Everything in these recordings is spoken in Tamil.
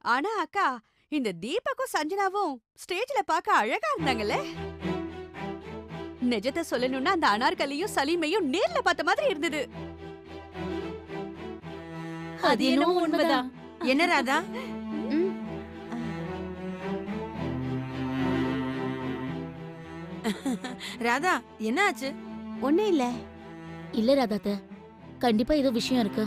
ஆனா அக்கா இந்த தீபக்கும் சஞ்சனாவும் ஸ்டேஜ்ல பார்க்க அழகா இருந்தாங்கல்ல நிஜத்தை சொல்லணும்னா அந்த அனார்கலியும் சலீமையும் நேர்ல பார்த்த மாதிரி இருந்தது அது என்னமோ உண்மைதான் என்ன ராதா ம். ராதா என்ன ஆச்சு ஒண்ணும் இல்ல இல்ல ராதாத்த கண்டிப்பா ஏதோ விஷயம் இருக்கு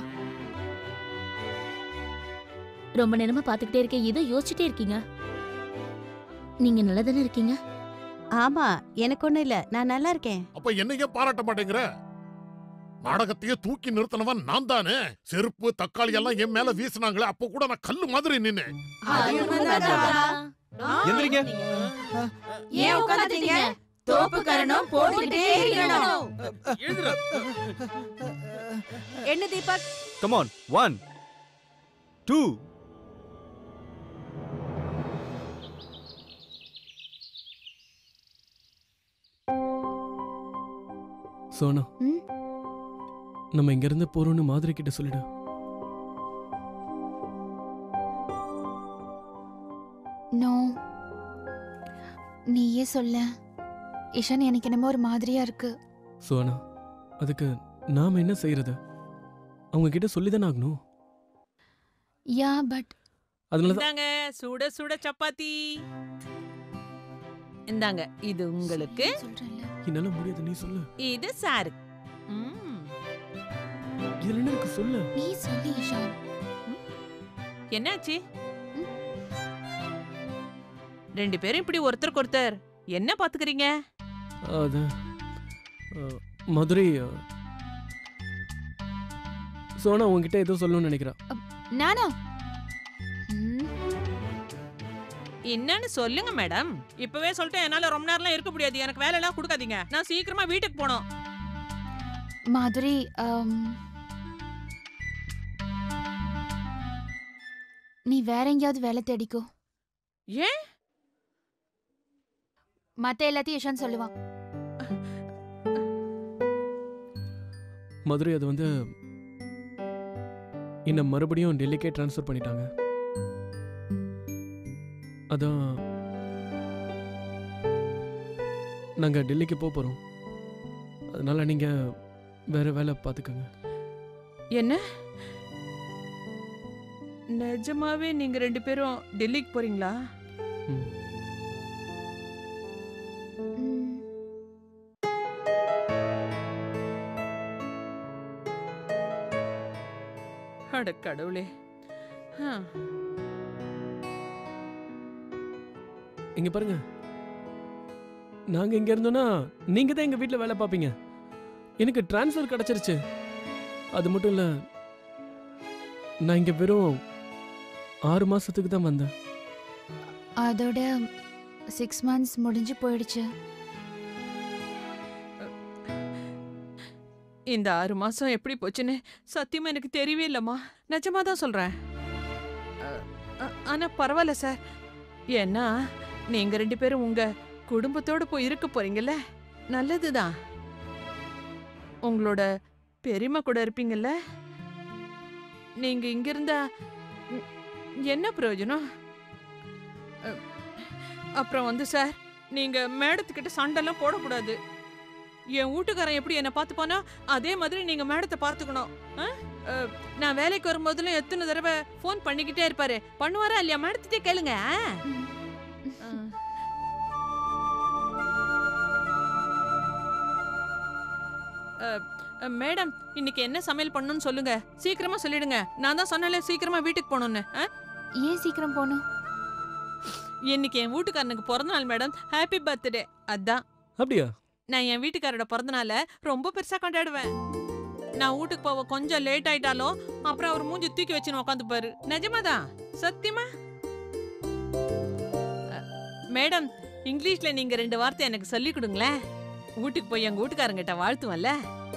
ரொம்ப நேரமா பாத்துக்கிட்டே இருக்கேன் ஏதோ யோசிச்சுட்டே இருக்கீங்க நீங்க நல்லா தானே இருக்கீங்க ஆமா எனக்கு ஒண்ணும் இல்ல நான் நல்லா இருக்கேன் அப்ப என்னைய பாராட்ட மாட்டேங்கிற நாடகத்தையே தூக்கி நிறுத்தினவன் நான் தானே செருப்பு தக்காளி எல்லாம் என் மேல வீசினாங்களே அப்ப கூட நான் கல்லு மாதிரி நின்னேன் அது உண்மைதான் ராதா. எந்திரிங்க ஏன் உட்காந்துட்டீங்க தோப்புக்கரணும் போட்டுக்கிட்டே இருக்கணும் என்ன Deepak come on one two Sona ம்? நம்ம இங்க இருந்து போறோம்னு மாதிரி கிட்ட சொல்லிடு நோ நீயே சொல்ல இஷான் எனக்கு என்னமோ ஒரு மாதிரியா இருக்கு சோனா அதுக்கு நாம என்ன செய்யறது அவங்க கிட்ட சொல்லிதானே ஆகணும் யா பட் அதனால தான் இந்தாங்க சுட சுட சப்பாத்தி இந்தாங்க இது உங்களுக்கு சொல்றேன்ல என்னால முடியாது நீ சொல்லு இது சாரு ம், இதுல என்ன இருக்கு சொல்லு நீ சொல்லு இஷான் என்னாச்சு ரெண்டு பேரும் இப்படி ஒருத்தருக்கு ஒருத்தர் என்ன பாத்துக்கிறீங்க அது அஹ், மதுரை அஹ், சோனா உன்கிட்ட ஏதோ சொல்லணும்னு நினைக்கிறா நானா ம், என்னன்னு சொல்லுங்க மேடம் இப்பவே சொல்லிட்டு என்னால ரொம்ப நேரம்லாம் இருக்க முடியாது எனக்கு வேலை எல்லாம் கொடுக்காதீங்க நான் சீக்கிரமா வீட்டுக்கு போனோம் மாதுரி ஆம், நீ வேற எங்கேயாவது வேலை தேடிக்கோ ஏன் மத்த எல்லாத்தையும் இஷான் சொல்லுவான் மதுரை அது வந்து என்னை மறுபடியும் டெல்லிக்கே ட்ரான்ஸ்ஃபர் பண்ணிட்டாங்க அதான் நாங்கள் டெல்லிக்கு போக போகிறோம் அதனால நீங்கள் வேற வேலை பார்த்துக்கோங்க என்ன நிஜமாவே நீங்க ரெண்டு பேரும் டெல்லிக்கு போறீங்களா ம் ம், அட கடவுளே ஆ, இங்க பாருங்க நாங்க இங்க இருந்தோம்னா நீங்க தான் எங்க வீட்ல வேலை பார்ப்பீங்க எனக்கு ட்ரான்ஸ்ஃபர் கிடைச்சிருச்சு அது மட்டும் இல்ல நான் இங்க வெறும் ஆறு மாசத்துக்கு தான் வந்தேன் அதோட சிக்ஸ் மந்த்ஸ் முடிஞ்சு போயிடுச்சு இந்த ஆறு மாசம் எப்படி போச்சுன்னு சத்தியமா எனக்கு தெரியவே இல்லம்மா நிஜமா தான் சொல்றேன் அ, அ, ஆனா பரவாயில்ல சார் ஏன்னா நீங்க ரெண்டு பேரும் உங்க குடும்பத்தோட போய் இருக்க போறீங்கல்ல நல்லதுதான் உங்களோட பெரியம்மா கூட இருப்பீங்கல்ல நீங்க இங்க இருந்தா ம், என்ன பிரயோஜனம் அ, அப்புறம் வந்து சார் நீங்க மேடத்துக்கிட்ட சண்டைலாம் போடக்கூடாது என் வீட்டுக்காரன் எப்படி என்னை பார்த்துப்பானோ அதே மாதிரி நீங்க மேடத்தை பார்த்துக்கணும் ஆ? அ, நான் வேலைக்கு வரும்போதெல்லாம் எத்தனை தடவை ஃபோன் பண்ணிக்கிட்டே இருப்பாரு பண்ணுவாரா இல்லையா மேடத்திட்டே கேளுங்க ஆ? ஆ. அ, அ, மேடம் இன்னைக்கு என்ன சமையல் பண்ணணும்னு சொல்லுங்க சீக்கிரமா சொல்லிடுங்க நான் தான் சொன்னேன்ல சீக்கிரமா வீட்டுக்கு போகணும்னு ஆ? ஏன் சீக்கிரம் போகணும் இன்னைக்கு என் வீட்டுக்காரனுக்கு பிறந்த நாள் மேடம் ஹாப்பி பர்த்டே அதான் அப்படியா நான் என் வீட்டுக்காரோட பிறந்த நாளை ரொம்ப பெருசா கொண்டாடுவேன் நான் வீட்டுக்கு போக கொஞ்சம் லேட் ஆயிட்டாலும் அப்புறம் அவர் மூஞ்சி தூக்கி வச்சுன்னு உட்காந்துப்பாரு நிஜமாதான் சத்தியமா அ, மேடம் இங்கிலீஷ்ல நீங்க ரெண்டு வார்த்தை எனக்கு சொல்லி கொடுங்களேன் வீட்டுக்கு போய் எங்க வீட்டுக்காரங்கிட்ட வாழ்த்துவல்ல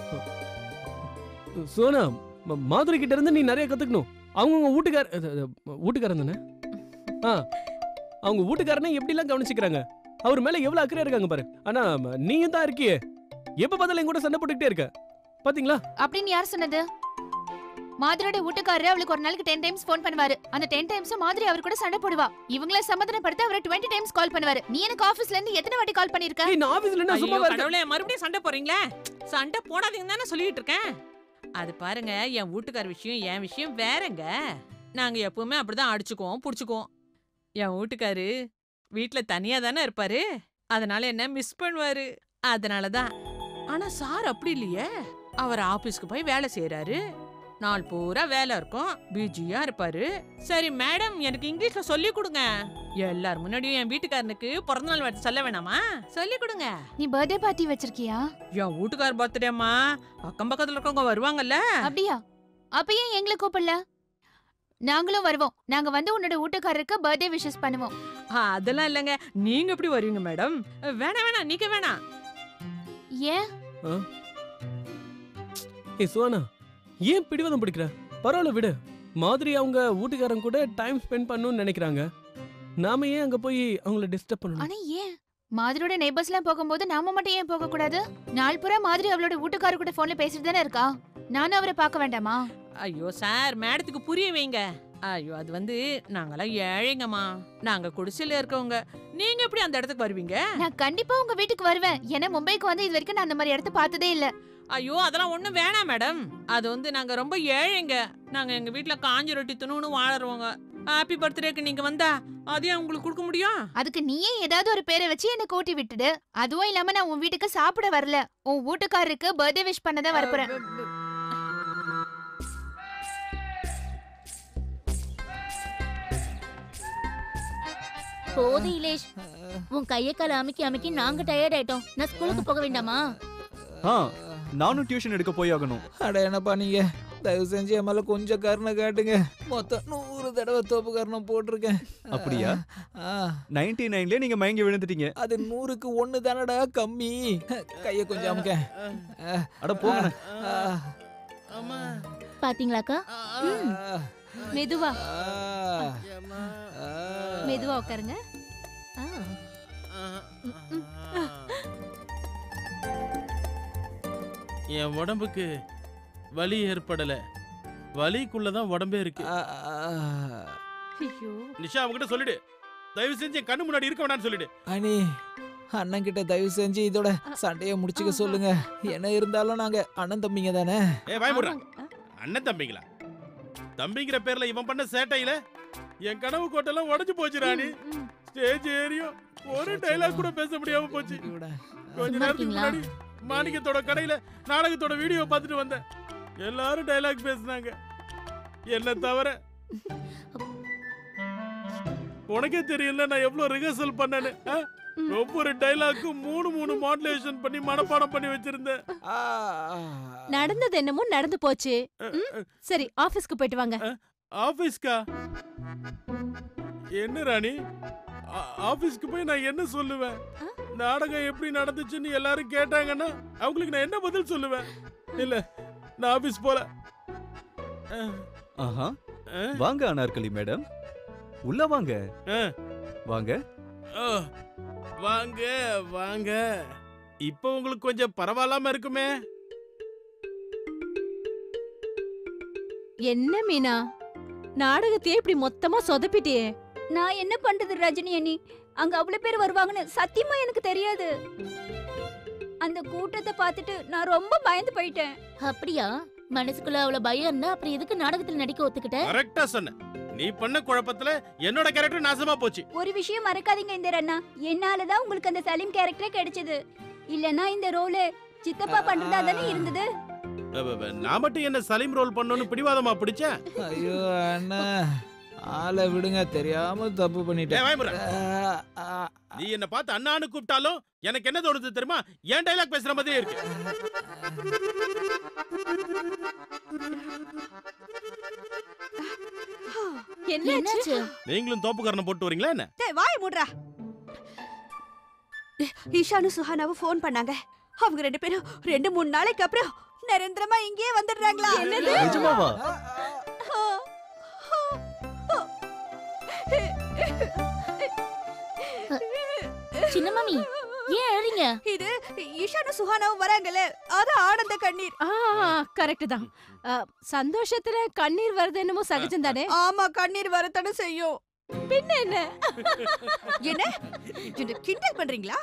சோனா ம- மாதுரை கிட்ட இருந்து நீ நிறைய கத்துக்கணும் அவங்க உங்க வீட்டுக்கார அது, அது, வீட்டுக்காரன் தானே ஆ அவங்க வீட்டுக்காரனை எப்படிலாம் கவனிச்சுக்கிறாங்க அவர் மேல எவ்வளவு அக்கறையா இருக்காங்க பாரு ஆனா ம, நீயும் தான் இருக்கியே எப்ப பார்த்தாலும் என் கூட சண்டை போட்டுக்கிட்டே இருக்க பாத்தீங்களா அப்படின்னு யார் சொன்னது மாதிரியோட வீட்டுக்காரரு அவளுக்கு ஒரு நாளைக்கு டென் டைம்ஸ் ஃபோன் பண்ணுவாரு அந்த டென் டைம்ஸ் மாதிரி அவர் கூட சண்டை போடுவா இவங்கள சமாதானப்படுத்த அவர் டுவெண்ட்டி டைம்ஸ் கால் பண்ணுவாரு நீ எனக்கு ஆபீஸ்ல இருந்து எத்தனை வாட்டி கால் பண்ணிருக்க ஏய், நான் ஆபீஸ்ல என்ன ஐயோ, சும்மா இருக்கேன் கடவுளே மறுபடியும் சண்டை போறீங்களே சண்டை போடாதீங்கன்னு தானே சொல்லிட்டு இருக்கேன் அது பாருங்க என் வீட்டுக்கார விஷயம் என் விஷயம் வேறங்க நாங்க எப்பவுமே அப்படிதான் அடிச்சுக்குவோம் புடிச்சுக்குவோம் என் வீட்டுக்காரு வீட்ல தனியா தானே இருப்பாரு அதனால என்ன மிஸ் பண்ணுவாரு அதனாலதான் ஆனா சார் அப்படி இல்லையே அவர் ஆபீஸ்க்கு போய் வேலை செய்யறாரு நாள் பூரா வேலை இருக்கும் பிஜியா இருப்பாரு சரி மேடம் எனக்கு இங்கிலீஷ்ல சொல்லி கொடுங்க எல்லார் முன்னாடியும் என் வீட்டுக்காரனுக்கு பிறந்தநாள் வாழ்த்து சொல்ல வேணாமா சொல்லி கொடுங்க நீ பர்த்டே பார்ட்டி வச்சிருக்கியா என் வீட்டுக்கார் பர்த்டேம்மா அக்கம் பக்கத்துல இருக்கவங்க வருவாங்கல்ல அப்படியா அப்ப ஏன் எங்களை கூப்பிடல நாங்களும் வருவோம் நாங்க வந்து உன்னோட வீட்டுக்காரருக்கு பர்த்டே விஷஸ் பண்ணுவோம் ஆ, அதெல்லாம் இல்லைங்க நீங்க எப்படி வருவீங்க மேடம் வேணாம் வேணாம் நீங்க வேணாம் ஏன் ஏய் சுவானா ஏன் பிடிவாதம் பிடிக்கிற பரவாயில்ல விடு மாதிரி அவங்க வீட்டுக்காரங்க கூட டைம் ஸ்பெண்ட் பண்ணணும்னு நினைக்கிறாங்க நாம ஏன் அங்க போய் அவங்கள டிஸ்டர்ப் பண்ணணும் ஆனா ஏன் மாதிரியோட நெய்பர்ஸ் எல்லாம் போகும்போது நாம மட்டும் ஏன் போக கூடாது நாள் பூரா மாதிரி அவளோட வீட்டுக்காரர் கூட போன்ல பேசிட்டு தானே இருக்கா நானும் அவரை பார்க்க வேண்டாமா ஐயோ சார் மேடத்துக்கு புரிய வைங்க ஐயோ அது வந்து நாங்கெல்லாம் ஏழைங்கம்மா நாங்க குடிசையில இருக்கவங்க நீங்க எப்படி அந்த இடத்துக்கு வருவீங்க நான் கண்டிப்பா உங்க வீட்டுக்கு வருவேன் ஏன்னா மும்பைக்கு வந்து இது வரைக்கும் நான் அந்த மாதிரி இடத்த பார்த்ததே இல்ல ஐயோ அதெல்லாம் ஒண்ணும் வேணாம் மேடம் அது வந்து நாங்க ரொம்ப ஏழைங்க நாங்க எங்க வீட்ல காஞ்சி ரொட்டி துணுன்னு வாழறவங்க ஹாப்பி பர்த்டேக்கு நீங்க வந்தா அதையும் உங்களுக்கு கொடுக்க முடியும் அதுக்கு நீயே ஏதாவது ஒரு பேரை வச்சு என்ன கூட்டி விட்டுடு அதுவும் இல்லாம நான் உன் வீட்டுக்கு சாப்பிட வரல உன் வீட்டுக்காரருக்கு பர்த்டே விஷ் பண்ணதான் வரப்போறேன் போது இலேஷ் உன் கைய கால அமுக்கி அமுக்கி நாங்க டயர்ட் ஆயிட்டோம் நான் ஸ்கூலுக்கு போக வேண்டாமா ஆ நானும் டியூஷன் எடுக்க போய் ஆகணும் அட என்னப்பா நீங்க தயவு செஞ்சு என் மேல கொஞ்சம் கருணை காட்டுங்க மொத்தம் நூறு தடவை தோப்பு கரணம் போட்டிருக்கேன் அப்படியா ஆ, நைன்டி நைன்லயே நீங்க மயங்கி விழுந்துட்டீங்க அது நூறுக்கு ஒண்ணு தானடா கம்மி கைய கொஞ்சம் அமுக்க அட போங்க பாத்தீங்களாக்கா மெதுவா ஆ, ஆ. மெதுவா உட்காருங்க ஆ. என் உடம்புக்கு வலி ஏற்படல வலிக்குள்ளதான் உடம்பே இருக்கு ஆ, ஆ. ஐயோ நிஷா அவங்ககிட்ட சொல்லிடு தயவு செஞ்சு என் கண்ணு முன்னாடி இருக்க வேண்டாம்னு சொல்லிடு அனி அண்ணன் கிட்ட தயவு செஞ்சு இதோட சண்டைய முடிச்சுக்க சொல்லுங்க என்ன இருந்தாலும் நாங்க அண்ணன் தம்பிங்க தானே ஏ பயமுடுற ஆமாங்க. அண்ணன் தம்பிங்களா தம்பிங்கிற பேர்ல இவன் பண்ண சேட்டையில என் கனவு கோட்டெல்லாம் உடைஞ்சு போச்சு ராணி ம். ஸ்டேஜ் ஏறியும் ஒரு டைலாக் கூட பேச முடியாம போச்சு இவட. கொஞ்ச சும்மா நேரத்துக்கு இருக்கீங்களா? முன்னாடி மாணிக்கத்தோட கடையில நாடகத்தோட வீடியோ பார்த்துட்டு வந்தேன் எல்லாரும் டைலாக் பேசுனாங்க என்ன தவிர உனக்கே தெரியல நான் எவ்வளவு ரிஹர்சல் பண்ணேன்னு ஆ? ம். ஒவ்வொரு டைலாக்கும் மூணு மூணு மாடுலேஷன் பண்ணி மனப்பாடம் பண்ணி வச்சிருந்தேன் ஆ, நடந்தது என்னமோ நடந்து போச்சு ம், சரி ஆபீஸ்க்கு போயிட்டு வாங்க ஆபீஸ்க்கா என்ன ராணி ஆ- ஆபீஸ்க்கு போய் நான் என்ன சொல்லுவேன் ஆ? நாடகம் எப்படி நடந்துச்சுன்னு எல்லாரும் கேட்டாங்கன்னா அவங்களுக்கு நான் என்ன பதில் சொல்லுவேன் இல்ல நான் ஆபீஸ் போல ஆ, ஆஹா ஆ, வாங்க அனார்கலி மேடம் உள்ள வாங்க ஆ. வாங்க ஓ, வாங்க வாங்க இப்போ உங்களுக்கு கொஞ்சம் பரவாயில்லாம இருக்குமே என்ன மீனா நாடகத்தையே இப்படி மொத்தமா சொதப்பிட்டியே நான் என்ன பண்றது ரஜினி அண்ணி அங்க அவ்வளவு பேர் வருவாங்கன்னு சத்தியமா எனக்கு தெரியாது அந்த கூட்டத்தை பார்த்துட்டு நான் ரொம்ப பயந்து போயிட்டேன் அப்படியா மனசுக்குள்ள அவ்வளவு பயம் இருந்தா அப்புறம் எதுக்கு நாடகத்துல நடிக்க ஒத்துக்கிட்ட கரெக்டா சொன்ன நீ பண்ண குழப்பத்துல என்னோட கேரக்டர் நாசமா போச்சு ஒரு விஷயம் மறக்காதீங்க இந்த அண்ணா என்னாலதான் உங்களுக்கு அந்த சலீம் கேரக்டரே கிடைச்சது இல்லனா இந்த ரோலு சித்தப்பா பண்றதா தானே இருந்தது அவ- அவ, நான் மட்டும் என்ன சலீம் ரோல் பண்ணணும்னு பிடிவாதமா பிடிச்சேன் ஐயோ அண்ணா ஆளை விடுங்க தெரியாம தப்பு பண்ணிட்டேன் ஏய், வாய்முறை. ஆ, ஆ, நீ என்ன பார்த்து அண்ணான்னு கூப்பிட்டாலும் எனக்கு என்ன தோணுது தெரியுமா ஏன் டைலாக் பேசுற மாதிரியே இருக்கு என்னாச்சு என்னாச்சு நீங்களும் தோப்புக்காரனை போட்டு வரீங்களா என்ன டேய், வாய் மூடுறா ஈஷானு சுஹானாவும் ஃபோன் பண்ணாங்க அவங்க ரெண்டு பேரும் ரெண்டு மூணு நாளைக்கு அப்புறம் நிரந்தரமா இங்கேயே வந்துடுறாங்களா என்னது நிஜமாவா சின்ன மாமி ஏன் அழறீங்க அழுறீங்க இது ஈஷானும் சுஹானாவும் வராங்கல்ல அது ஆனந்த கண்ணீர் ஆ கரெக்ட் தான் ஆ, சந்தோஷத்துல கண்ணீர் வருது என்னமோ சகஜம் தானே ஆமா கண்ணீர் வரத்தானே செய்யும் பின்ன என்ன என்ன என்ன கிண்டல் பண்றீங்களா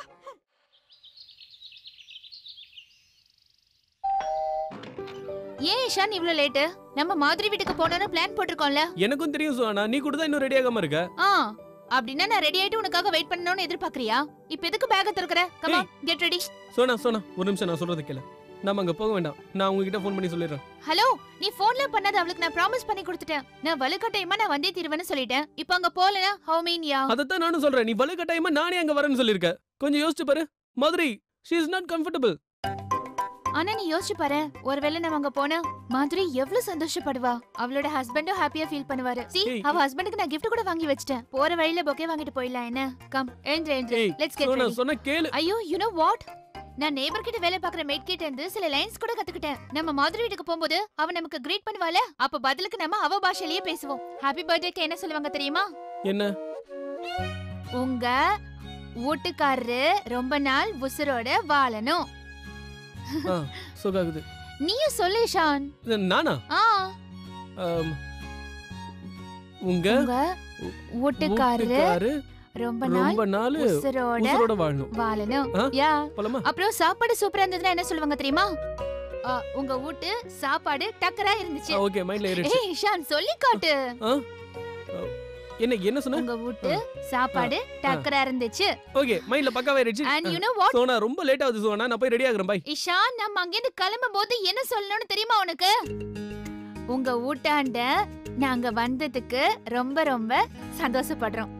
ஏன் இஷான் இவ்ளோ லேட்டு நம்ம மாதிரி வீட்டுக்கு போனோம்னு பிளான் போட்டிருக்கோம்ல எனக்கும் தெரியும் சுவானா நீ கூட தான் இன்னும் ரெடி ஆகாம இருக்க ஆ அப்படின்னா நான் ரெடி ஆயிட்டு உனக்காக வெயிட் பண்ணணும்னு எதிர்பார்க்கறியா இப்போ எதுக்கு பேக்க திறக்கற come on get ready Sona Sona ஒரு நிமிஷம் நான் சொல்றது கேளு நாம அங்க போக வேண்டாம் நான் உங்ககிட்ட ஃபோன் பண்ணி சொல்லிடுறேன் ஹலோ நீ போன்ல பண்ணாத அவளுக்கு நான் ப்ராமிஸ் பண்ணி கொடுத்துட்டேன் நான் வலுக்கட்டாயமா நான் வந்தே தீருவேன்னு சொல்லிட்டேன் இப்போ அங்க போலனா ஹவ் மீன் யா அதைத்தான் நானும் சொல்றேன் நீ வலு கட்டாயமா நானே அங்க வரேன்னு சொல்லிருக்க கொஞ்சம் யோசிச்சு பாரு மாதிரி ஷீ இஸ் நாட் கம்ஃபர்டபுள் ஆனா நீ யோசிச்சு பாரு ஒருவேளை நம்ம அங்க போனா மாதிரி எவ்வளவு சந்தோஷப்படுவா அவளோட ஹஸ்பண்டும் ஹாப்பியா ஃபீல் பண்ணுவாரு சி ஏய். அவ ஹஸ்பண்டுக்கு நான் gift கூட வாங்கி வச்சிட்டேன் போற வழியில பொக்கே வாங்கிட்டு போயிடலாம் என்ன கம் எழுந்து எழுந்து ஏய் லெட்ஸ் கெட் சோனா ரெடி சொன்ன கேளு ஐயோ யூ நோ வாட் நான் நேபர் கிட்ட வேலை பார்க்குற மேட் கிட்ட இருந்து சில லைன்ஸ் கூட கத்துக்கிட்டேன் நம்ம மாதிரி வீட்டுக்கு போகும்போது அவ நமக்கு கிரீட் பண்ணுவால அப்ப பதிலுக்கு நம்ம அவ பாஷையிலேயே பேசுவோம் ஹாப்பி பர்த்டேக்கு என்ன சொல்லுவாங்க தெரியுமா என்ன உங்க வீட்டுக்காரரு ரொம்ப நாள் உசுரோட வாழணும் ஆ சுகாகுது நீயும் சொல்லு ஷான் இது நானா ஆ ஆம், உங்க உங்க வீட்டுக்காரரு வீட்டுக்காரு ரொம்ப நாள் ரொம்ப நாள் உசுரோட உசுரோட வாழணும் வாழணும் ஆ? யா போலாமா அப்புறம் சாப்பாடு சூப்பரா இருந்ததுன்னா என்ன சொல்லுவாங்க தெரியுமா ஆ, உங்க வீட்டு சாப்பாடு டக்கரா இருந்துச்சு ஓகே மைண்ட்ல ஏறிடுச்சு ஏய் ஷான் சொல்லி காட்டு ஆ? ஆ, என்ன என்ன சொன்ன உங்க வீட்டு சாப்பாடு டக்கரா இருந்துச்சு ஓகே மைண்ட்ல பக்காவா ஏறிடுச்சு and you know what Sona ரொம்ப லேட் ஆகுது சோனா நான் போய் ரெடி ஆகுறேன் பாய் இஷான் நம்ம அங்கிருந்து கிளம்பும் போது என்ன சொல்லணும்னு தெரியுமா உனக்கு உங்க ஊட்டாண்ட நாங்க வந்ததுக்கு ரொம்ப ரொம்ப சந்தோஷப்படுறோம்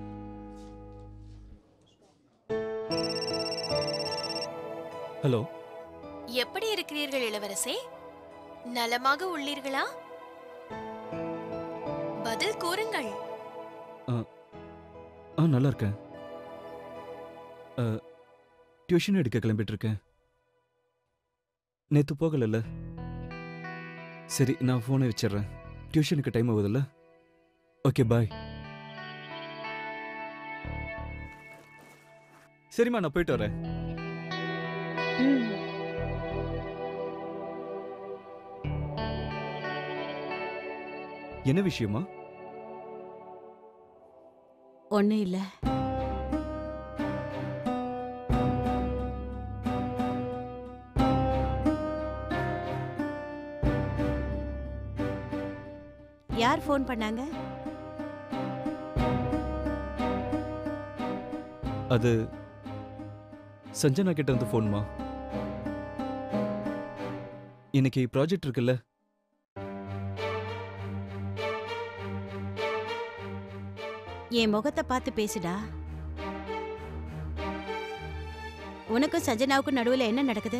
ஹலோ எப்படி இருக்கிறீர்கள் இளவரசே நலமாக உள்ளீர்களா பதில் கூறுங்கள் ஆ நல்லா இருக்கேன் அ, டியூஷன் எடுக்க கிளம்பிட்டு இருக்கேன் நேத்து போகலல்ல சரி நான் ஃபோனை வச்சிடுறேன் டியூஷனுக்கு டைம் ஆகுதுல்ல ஓகே பாய் சரிம்மா நான் போயிட்டு வரேன் என்ன விஷயமா ஒண்ணும் இல்ல யார் ஃபோன் பண்ணாங்க அது சஞ்சனா கிட்ட இருந்து ஃபோன்மா இன்னைக்கு ப்ராஜெக்ட் இருக்குல்ல என் முகத்தை பார்த்து பேசுடா உனக்கும் சஜனாவுக்கும் நடுவுல என்ன நடக்குது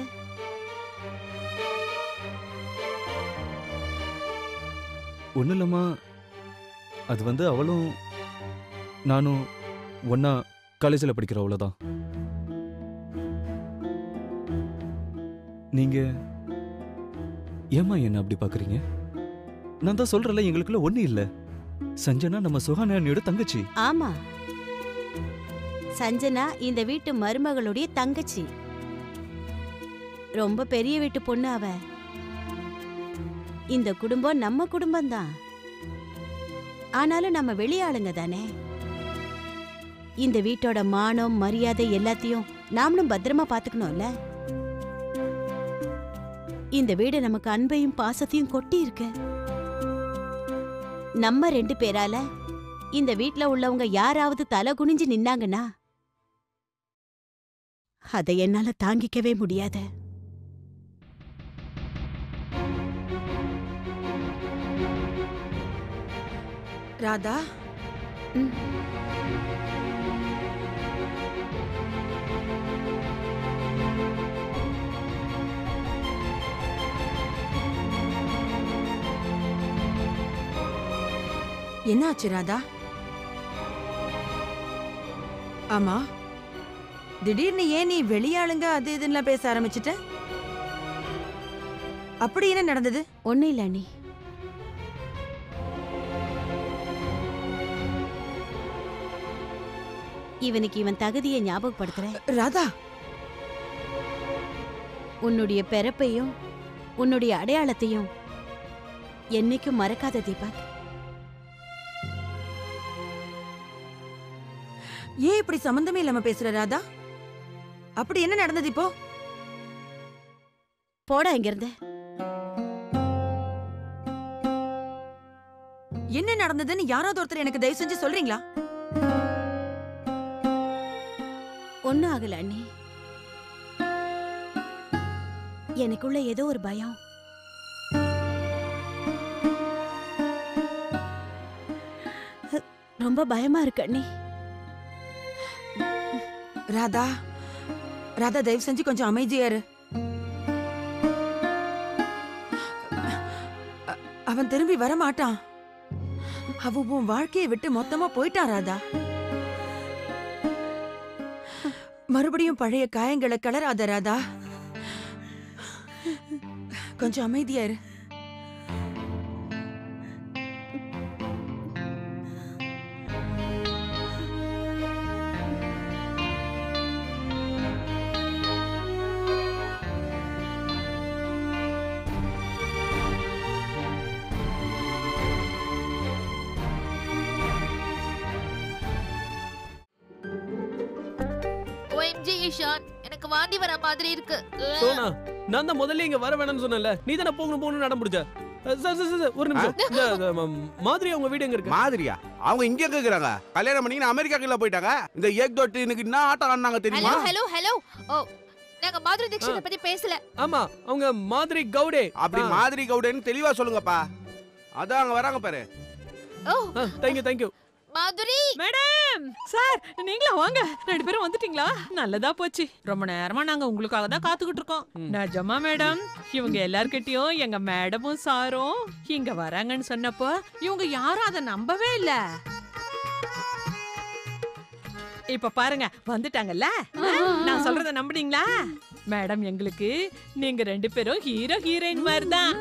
ஒன்றும் இல்லைம்மா அது வந்து அவளும் நானும் ஒன்றா காலேஜில் படிக்கிற அவ்வளோதான் நீங்கள் ஏம்மா என்ன அப்படி பார்க்குறீங்க நான் தான் சொல்கிறல எங்களுக்குள்ள ஒன்றும் இல்லை சஞ்சனா நம்ம சுகானியோட தங்கச்சி ஆமா சஞ்சனா இந்த வீட்டு மருமகளுடைய தங்கச்சி ரொம்ப பெரிய வீட்டு பொண்ணு அவ இந்த குடும்பம் நம்ம குடும்பம் தான் ஆனாலும் நம்ம வெளியாளுங்க தானே இந்த வீட்டோட மானம் மரியாதை எல்லாத்தையும் நாமளும் பத்திரமா பாத்துக்கணும்ல இந்த வீடு நமக்கு அன்பையும் பாசத்தையும் கொட்டி இருக்கு நம்ம ரெண்டு பேரால இந்த வீட்ல உள்ளவங்க யாராவது தலை குனிஞ்சு நின்னாங்கன்னா அதை என்னால தாங்கிக்கவே முடியாது ராதா என்ன ஆச்சு ராதா ஆமா திடீர்னு ஏன் நீ வெளியாளுங்க அது இதுன்னு பேச ஆரம்பிச்சிட்ட அப்படி என்ன நடந்தது ஒன்னும் இல்ல அண்ணி இவனுக்கு இவன் தகுதியை ஞாபகப்படுத்துறேன் ராதா உன்னுடைய பிறப்பையும் உன்னுடைய அடையாளத்தையும் என்னைக்கும் மறக்காத தீபக் ஏன் இப்படி சம்பந்தமே இல்லாம பேசுற ராதா அப்படி என்ன நடந்தது இப்போ போடா இங்கிருந்து என்ன நடந்ததுன்னு யாராவது ஒருத்தர் எனக்கு தயவு செஞ்சு சொல்றீங்களா ஒன்னும் ஆகல அண்ணி எனக்குள்ள ஏதோ ஒரு பயம் ரொம்ப பயமா இருக்கு அண்ணி ராதா ராதா தயவு செஞ்சு கொஞ்சம் அமைதியா இரு அ- அவன் திரும்பி வர மாட்டான் அவன் உன் வாழ்க்கையை விட்டு மொத்தமா போயிட்டான் ராதா மறுபடியும் பழைய காயங்களை கலராத ராதா கொஞ்சம் அமைதியா இரு ஓஎம்ஜி இஷான் எனக்கு வாந்தி வர மாதிரி இருக்கு சோனா நான் தான் முதல்ல இங்க வர வேணாம்னு சொன்னேன்ல நீ தானே போகணும் போகணும் நடம் பிடிச்ச சார் சார் சார் ஒரு நிமிஷம் இந்த, இந்த, ம- மாதிரி அவங்க வீடு எங்க இருக்கு மாதிரியா அவங்க இங்க கேக்குறாங்க கல்யாணம் பண்ணி அமெரிக்காக்குள்ள போயிட்டாங்க இந்த ஏக் தோட்டு எனக்கு என்ன ஆட்டம் ஆடினாங்க ஹலோ தெரியுமா ஹலோ ஹலோ ஓ நாங்க மாதுரி தீக்ஷித பத்தி பேசல ஆமா அவங்க மாதிரி கவுடே அப்படி மாதிரி கவுடன்னு தெளிவா சொல்லுங்கப்பா அதான் அங்க வராங்க பாரு oh thank you thank you Madhuri madam sir நீங்களா வாங்க ரெண்டு பேரும் வந்துட்டீங்களா நல்லதா போச்சு ரொம்ப நேரமா நாங்க உங்களுக்காக தான் காத்துக்கிட்டு இருக்கோம் நிஜமா மேடம் இவங்க எல்லார்கிட்டயும் எங்க மேடமும் சாரும் இங்க வராங்கன்னு சொன்னப்போ இவங்க யாரும் அதை நம்பவே இல்ல இப்ப பாருங்க வந்துட்டாங்கல்ல நான் சொல்றத நம்புனீங்களா மேடம் எங்களுக்கு நீங்க ரெண்டு பேரும் ஹீரோ ஹீரோயின் மாதிரி தான்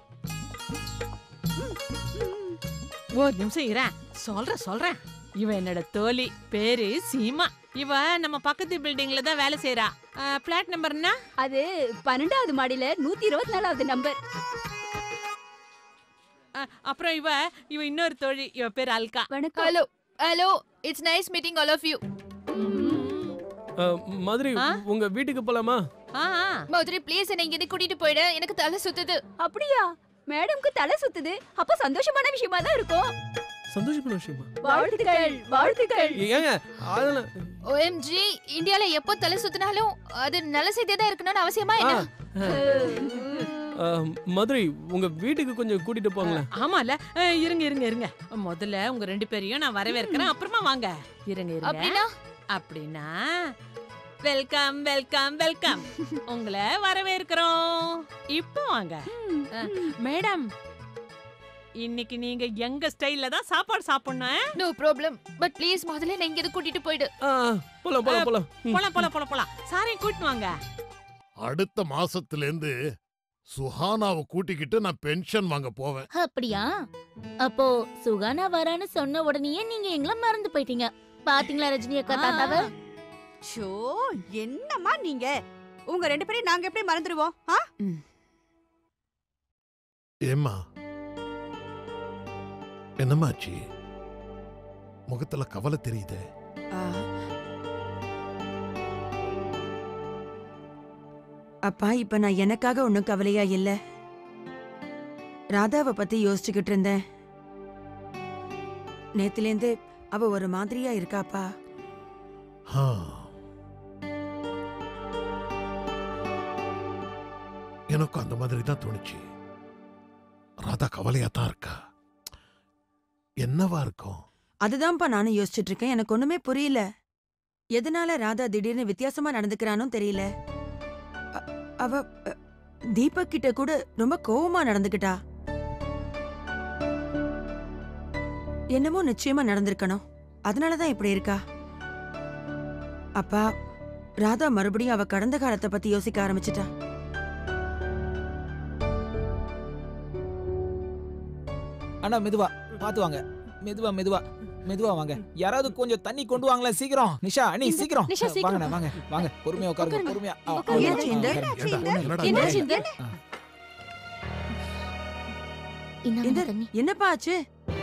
ஒரு நிமிஷம் இரேன் சொல்றேன் சொல்றேன் இவ என்னோட தோழி பேரு சீமா இவ நம்ம பக்கத்து பில்டிங்ல தான் வேலை செய்யறா பிளாட் நம்பர்னா அது பன்னெண்டாவது மாடியில நூத்தி இருபத்தி நாலாவது நம்பர் அப்புறம் இவ இவ இன்னொரு தோழி இவ பேர் அல்கா வணக்கம் hello hello it's nice meeting all of you மாதிரி உங்க வீட்டுக்கு போலாமா மாதுரி ப்ளீஸ் என்ன இங்க கூட்டிட்டு போயிடு எனக்கு தலை சுத்துது அப்படியா மேடம்க்கு தலை சுத்துது அப்ப சந்தோஷமான விஷயமா தான் இருக்கும் சந்தோஷமான விஷயமா வாழ்த்துக்கள் வாழ்த்துக்கள் ஏங்க அதெல்லாம் ஓஎம்ஜி இந்தியால எப்போ தலை சுத்தினாலும் அது நல்ல செய்தியா தான் இருக்கணும்னு அவசியமா என்ன அஹ், மதுரை உங்க வீட்டுக்கு கொஞ்சம் கூட்டிட்டு போங்களேன் ஆமால அஹ், இருங்க இருங்க இருங்க முதல்ல உங்க ரெண்டு பேரையும் நான் வரவேற்கிறேன் அப்புறமா வாங்க இருங்க இருங்க அப்படின்னா? அப்படின்னா வெல்கம் வெல்கம் வெல்கம் உங்களை வரவேற்கிறோம் இப்போ வாங்க அஹ், மேடம் இன்னைக்கு நீங்க எங்க ஸ்டைல்ல தான் சாப்பாடு சாப்பிடணும் நோ ப்ராப்ளம் பட் ப்ளீஸ் முதல்ல என்ன இங்க கூட்டிட்டு போயிடு போலாம் போலாம் போலாம் போலாம் போலாம் போலாம் போலாம் சாரையும் கூட்டிட்டு வாங்க அடுத்த மாசத்துல இருந்து சுஹானாவை கூட்டிக்கிட்டு நான் பென்ஷன் வாங்க போவேன் அப்படியா அப்போ சுகானா வரான்னு சொன்ன உடனேயே நீங்க எங்களை மறந்து போயிட்டீங்க பாத்தீங்களா ரஜினி அக்கா தாத்தாவ ஷோ என்னம்மா நீங்க உங்க ரெண்டு பேரையும் நாங்க எப்படி மறந்துடுவோம் ஆ ஏம்மா என்னமாச்சு முகத்துல கவலை தெரியுதே அப்பா இப்ப நான் எனக்காக ஒன்னும் கவலையா இல்ல ராதாவை பத்தி யோசிச்சுக்கிட்டு இருந்தேன் நேத்திலேந்து அவ ஒரு மாதிரியா இருக்காப்பா ஆ. எனக்கும் அந்த மாதிரி தான் தோணுச்சு ராதா கவலையா தான் இருக்கா என்னவா இருக்கும் அதுதான்ப்பா நானும் யோசிச்சுட்டு இருக்கேன் எனக்கு ஒண்ணுமே புரியல எதனால ராதா திடீர்னு வித்தியாசமா நடந்துக்கிறானும் தெரியல அ- அவ அ, தீபக் கிட்ட கூட ரொம்ப கோவமா நடந்துக்கிட்டா என்னமோ நிச்சயமா நடந்திருக்கணும் அதனாலதான் இப்படி இருக்கா அப்பா ராதா மறுபடியும் அவ கடந்த காலத்தை பத்தி யோசிக்க ஆரம்பிச்சிட்டா அண்ணா மெதுவா பார்த்து வாங்க மெதுவா மெதுவா மெதுவா வாங்க யாராவது கொஞ்சம் தண்ணி கொண்டு வாங்களேன் சீக்கிரம் நிஷா அண்ணி இந்த- சீக்கிரம் நிஷா, சீக்கிரம் வாங்கண்ணா வாங்க வாங்க பொறுமையா உட்காருங்க உட்காருங்க. பொறுமையா ஆ, உட்காருங்க. ஆ, என்னாச்சு இந்த? உட்காருங்க. என்னடா, உட்காருங்க. என்னடா என்னாச்சு இந்த? இந்தாம்மா இந்த தண்ணி என்னப்பா ஆச்சு